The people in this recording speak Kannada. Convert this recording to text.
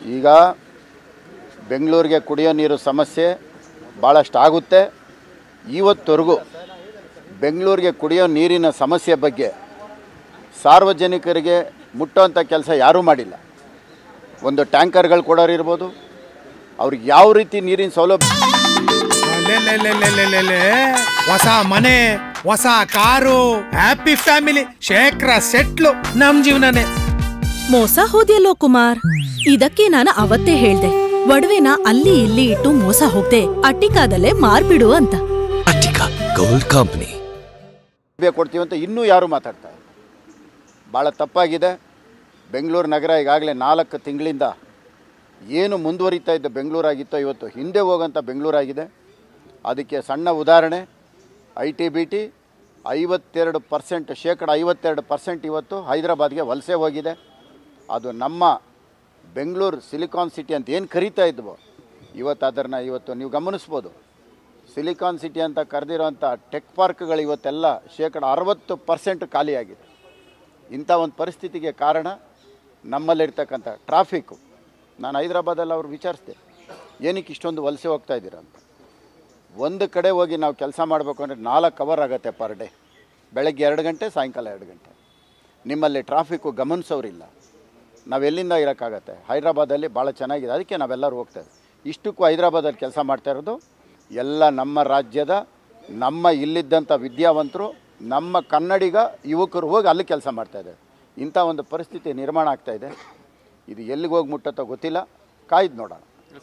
ಈಗ ಬೆಂಗಳೂರಿಗೆ ಕುಡಿಯೋ ನೀರು ಸಮಸ್ಯೆ ಭಾಳಷ್ಟು ಆಗುತ್ತೆ ಇವತ್ತವರೆಗೂ ಬೆಂಗಳೂರಿಗೆ ಕುಡಿಯೋ ನೀರಿನ ಸಮಸ್ಯೆ ಬಗ್ಗೆ ಸಾರ್ವಜನಿಕರಿಗೆ ಮುಟ್ಟೋಂಥ ಕೆಲಸ ಯಾರೂ ಮಾಡಿಲ್ಲ ಒಂದು ಟ್ಯಾಂಕರ್ಗಳು ಕೊಡೋರು ಇರ್ಬೋದು ಅವ್ರಿಗೆ ಯಾವ ರೀತಿ ನೀರಿನ ಸೌಲಭ್ಯ ಲೇ, ಲೇ, ಲೇ, ಲೇ, ಲೇ, ಲೇ, ಲೇ. ಹೊಸ ಮನೆ ಹೊಸ ಕಾರು ಹ್ಯಾಪಿ ಫ್ಯಾಮಿಲಿ ಶೇಖರ ಸೆಟ್ಲು ನಮ್ ಜೀವನನೇ ಮೋಸ ಹೋದ್ಯಲ್ಲೋ ಕುಮಾರ್ ಇದಕ್ಕೆ ನಾನು ಅವತ್ತೇ ಹೇಳ್ದೆ ಒಡವೆನ ಅಲ್ಲಿ ಇಲ್ಲಿ ಇಟ್ಟು ಮೋಸ ಹೋಗ್ದೆ ಅಟ್ಟಿಕಾದಲ್ಲೇ ಮಾರ್ಬಿಡು ಅಂತ Attica Gold Company. ಕೊಡ್ತೀವಿ ಅಂತ ಇನ್ನೂ ಯಾರೂ ಮಾತಾಡ್ತಾ ಇಲ್ಲ ಭಾಳ ತಪ್ಪಾಗಿದೆ ಬೆಂಗಳೂರು ನಗರ ಈಗಾಗಲೇ ನಾಲ್ಕು ತಿಂಗಳಿಂದ ಏನು ಮುಂದುವರಿತಾ ಇದ್ದ ಬೆಂಗಳೂರಾಗಿತ್ತೋ ಇವತ್ತು ಹಿಂದೆ ಹೋಗೋಂಥ ಬೆಂಗಳೂರಾಗಿದೆ ಅದಕ್ಕೆ ಸಣ್ಣ ಉದಾಹರಣೆ ಐ ಟಿ ಬಿ ಟಿ ಐವತ್ತೆರಡು ಪರ್ಸೆಂಟ್ ಶೇಕಡ ಐವತ್ತೆರಡು ಪರ್ಸೆಂಟ್ ಇವತ್ತು ಹೈದರಾಬಾದ್ಗೆ ವಲಸೆ ಹೋಗಿದೆ ಅದು ನಮ್ಮ ಬೆಂಗಳೂರು ಸಿಲಿಕಾನ್ ಸಿಟಿ ಅಂತ ಏನು ಕರೀತಾ ಇದ್ವೋ ಇವತ್ತು ಅದನ್ನು ಇವತ್ತು ನೀವು ಗಮನಿಸ್ಬೋದು ಸಿಲಿಕಾನ್ ಸಿಟಿ ಅಂತ ಕರೆದಿರೋಂಥ ಟೆಕ್ ಪಾರ್ಕ್ಗಳು ಇವತ್ತೆಲ್ಲ ಶೇಕಡ ಅರವತ್ತು ಪರ್ಸೆಂಟ್ ಖಾಲಿಯಾಗಿದೆ ಇಂಥ ಒಂದು ಪರಿಸ್ಥಿತಿಗೆ ಕಾರಣ ನಮ್ಮಲ್ಲಿರ್ತಕ್ಕಂಥ ಟ್ರಾಫಿಕ್ಕು ನಾನು ಹೈದರಾಬಾದಲ್ಲಿ ಅವ್ರು ವಿಚಾರಿಸಿದೆ ಏನಕ್ಕೆ ಇಷ್ಟೊಂದು ವಲಸೆ ಹೋಗ್ತಾ ಇದ್ದೀರಾ ಅಂತ ಒಂದು ಕಡೆ ಹೋಗಿ ನಾವು ಕೆಲಸ ಮಾಡಬೇಕು ಅಂದರೆ ನಾಲ್ಕು ಅವರ್ ಆಗುತ್ತೆ ಪರ್ ಡೇ ಬೆಳಗ್ಗೆ ಎರಡು ಗಂಟೆ ಸಾಯಂಕಾಲ ಎರಡು ಗಂಟೆ ನಿಮ್ಮಲ್ಲಿ ಟ್ರಾಫಿಕ್ಕು ಗಮನಿಸೋರಿಲ್ಲ ನಾವು ಎಲ್ಲಿಂದ ಇರೋಕ್ಕಾಗತ್ತೆ ಹೈದ್ರಾಬಾದಲ್ಲಿ ಭಾಳ ಚೆನ್ನಾಗಿದೆ ಅದಕ್ಕೆ ನಾವೆಲ್ಲರೂ ಹೋಗ್ತಾ ಇದ್ದೀವಿ ಇಷ್ಟಕ್ಕೂ ಹೈದ್ರಾಬಾದಲ್ಲಿ ಕೆಲಸ ಮಾಡ್ತಾ ಇರೋದು ಎಲ್ಲ ನಮ್ಮ ರಾಜ್ಯದ ನಮ್ಮ ಇಲ್ಲಿದ್ದಂಥ ವಿದ್ಯಾವಂತರು ನಮ್ಮ ಕನ್ನಡಿಗ ಯುವಕರು ಹೋಗಿ ಅಲ್ಲಿ ಕೆಲಸ ಮಾಡ್ತಾಯಿದ್ದಾರೆ ಇಂಥ ಒಂದು ಪರಿಸ್ಥಿತಿ ನಿರ್ಮಾಣ ಆಗ್ತಾಯಿದೆ ಇದು ಎಲ್ಲಿಗೆ ಹೋಗಿ ಮುಟ್ಟತ್ತೋ ಗೊತ್ತಿಲ್ಲ ಕಾಯ್ದು ನೋಡೋಣ